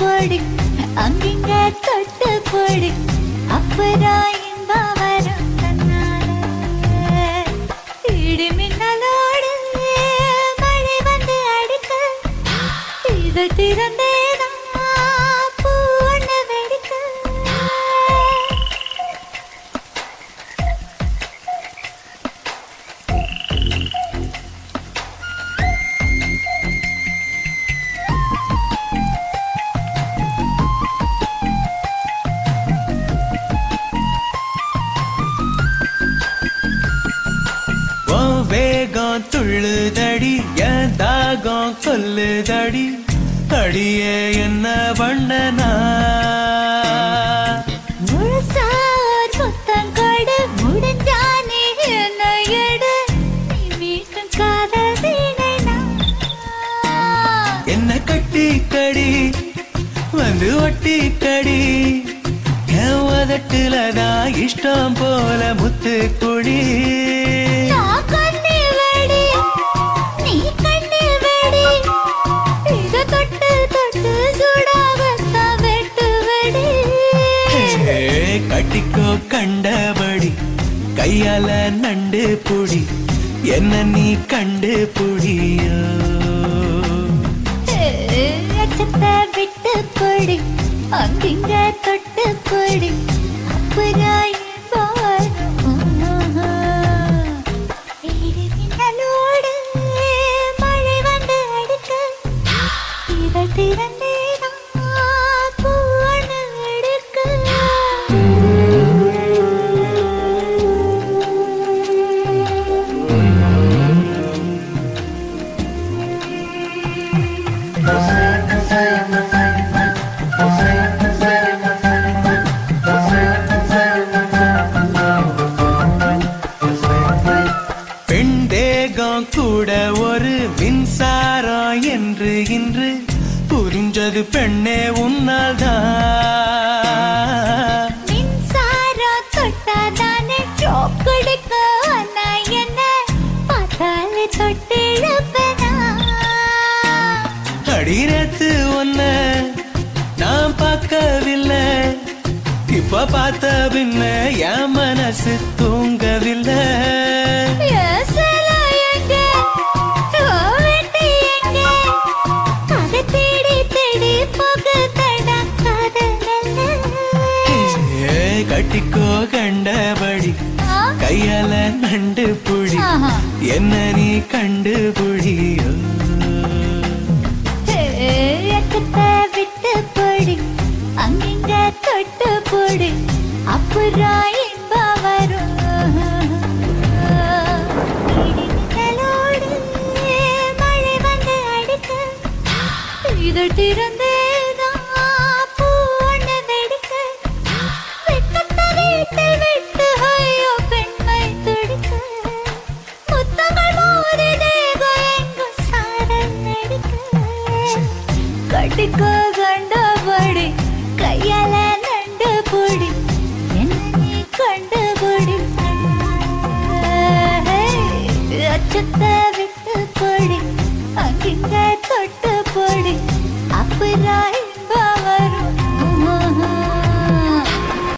போடு அங்கிங்க தொட்டு போடு அப்புறம் இன்பம் வரும் தன்னால இடி மின்னலோடு மழை வந்து அடிக்க இதை திறந்தேதான் பூ ஒண்ணு வெடிக்க உன் வேகம் துள்ளுதடி என் தாகம் கொல்லுதடி அடியே என்ன பண்ணனா முழுசார் முத்தம் கொடு முடிஞ்சானே என்ன எடு நீ மீட்டும் காதல் வீணை நான். என்ன கட்டி கடி வந்து ஒட்டி கடி என் உதட்டுல தான் இஷ்டம் போல முத்து குடி நான் கண்ணில் வெடி, நீ கண்ணில் வெடி. இத தொட்டு தொட்டு சுடாகத்தான் வெட்டு வெடி. ஏ, கட்டிக்கோ கண்டபடி கையால நண்டு புடி என்ன நீ கண்டு புடியோ ஏ, அச்சத்தை விட்டு போடு, அங்கிங்க தொட்டு போடு. அப்புறம் இன்பம் வரும். இடி மின்னலோடு மழை வந்து அடிக்க, இதழ் திறந்தே நான் பூ ஒண்ணு எடுக்க. பெண் தேகம் கூட ஒரு மின்சாரம் என்று இன்று புரிஞ்சது பெண்ணே உன்னால் தான் மின்சாரம் தொட்டாதானே ஷாக் கொடுக்கும். ஆனா என்ன பார்த்தாலே தொட்டிழுப்பனா? அடிரத்து ஒன்ன நான் பார்க்கவில்லை இப்ப பார்த்த பின்ன என் மனசு தூங்கவில்லை என் சிலை எங்க? உன் வீட்டு எங்க? அதை தேடி தேடி போகுதடா காதல் ஏ, கட்டிக்கோ கண்டபடி ஆ? கையால நண்டு புடி ஆஹா. என்ன நீ கண்டு புடியோ எக்கத்தை விட்டு போடு அங்கிங்க தொட்டு போடு அப்புறம் இன்பம் வரும் இடி மின்னலோடு மழை வந்து அடிக்க இதழ் திறந்து